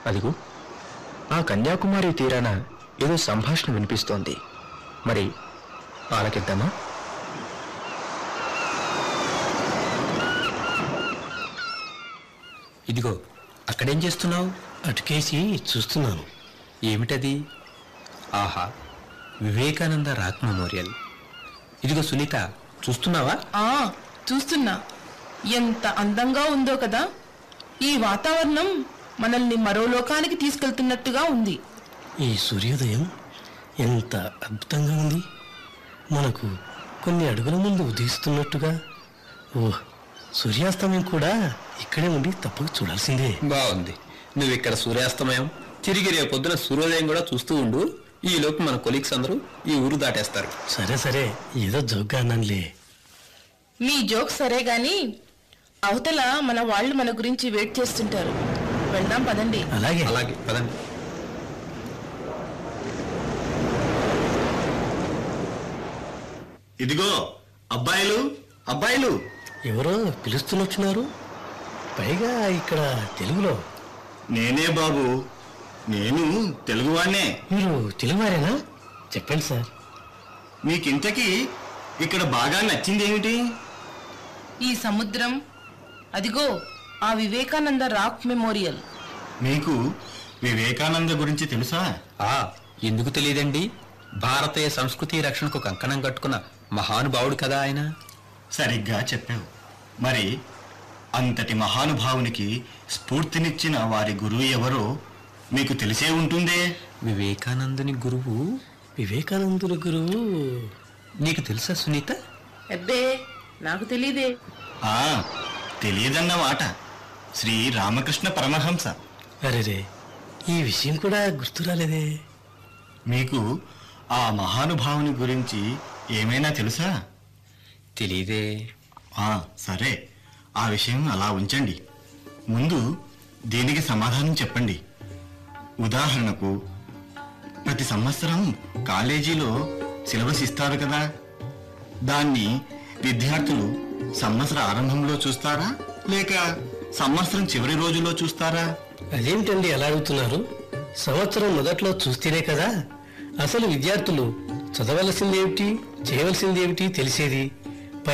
అదిగో ఆ కన్యాకుమారి తీరాన ఏదో సంభాషణ వినిపిస్తోంది మరి ఆలకిద్దామా ఇదిగో అక్కడేం చేస్తున్నావు అటుకేసి చూస్తున్నాను ఏమిటది ఆహా వివేకానంద రాక్ మెమోరియల్ ఇదిగో సునీత చూస్తున్నావా ఆ చూస్తున్నా ఎంత అందంగా ఉందో కదా ఈ వాతావరణం మనల్ని మరో లోకానికి తీసుకెళ్తున్నట్టుగా ఉంది ఈ సూర్యోదయం ఎంత అద్భుతంగా ఉంది మనకు కొన్ని అడుగుల ముందు ఉదయిస్తున్నట్టుగా ఓ సూర్యాస్తమయం కూడా ఇక్కడే ఉండి తప్పక చూడాల్సిందే బాగుంది నువ్వు ఇక్కడ సూర్యాస్తమయం తిరిగి రేపు పొద్దున సూర్యోదయం కూడా చూస్తూ ఉండు ఈ లోపు మన కొలీగ్స్ అందరూ ఈ ఊరు దాటేస్తారు సరే సరే ఏదో జోగ్గా అన్నానులే మీ జోక్ సరే గాని అవతల మన వాళ్ళు మన గురించి వెయిట్ చేస్తుంటారు వెళ్దాం పదండి అలాగే అలాగే పదండి ఇదిగో అబ్బాయిలు అబ్బాయిలు ఎవరో పిలుస్తున్నట్టున్నారు పైగా ఇక్కడ తెలుగులో నేనే బాబు నేను తెలుగువాణ్ణే మీరు తెలుగువారేనా చెప్పండి సార్ మీకింతకి ఇక్కడ బాగా నచ్చింది ఏమిటి ఈ సముద్రం అదిగో ఆ వివేకానంద రాక్ మెమోరియల్ మీకు వివేకానంద గురించి తెలుసా ఆ ఎందుకు తెలియదండి భారతీయ సంస్కృతి రక్షణకు కంకణం కట్టుకున్న మహానుభావుడు కదా ఆయన సరిగ్గా చెప్పావు మరి అంతటి మహానుభావునికి స్ఫూర్తినిచ్చిన వారి గురువు ఎవరో మీకు తెలిసే ఉంటుందే వివేకానందుని గురువు వివేకానందుల గురువు నీకు తెలుసా సునీత అబ్బే నాకు తెలీదే ఆ తెలియదన్నమాట శ్రీ రామకృష్ణ పరమహంస అరేరే ఈ విషయం కూడా గుర్తు రాలేదే మీకు ఆ మహానుభావుని గురించి ఏమైనా తెలుసా తెలియదే ఆ సరే ఆ విషయం అలా ఉంచండి ముందు దీనికి సమాధానం చెప్పండి ఉదాహరణకు ప్రతి సంవత్సరం కాలేజీలో సిలబస్ ఇస్తారు కదా దాన్ని విద్యార్థులు సంవత్సర ఆరంభంలో చూస్తారా లేక సంవత్సరం చివరి రోజుల్లో చూస్తారా అదేమిటండి ఎలా అడుగుతున్నారు సంవత్సరం మొదట్లో చూస్తేనే కదా అసలు విద్యార్థులు చదవలసిందేమిటి చేయవలసిందేమిటి తెలిసేది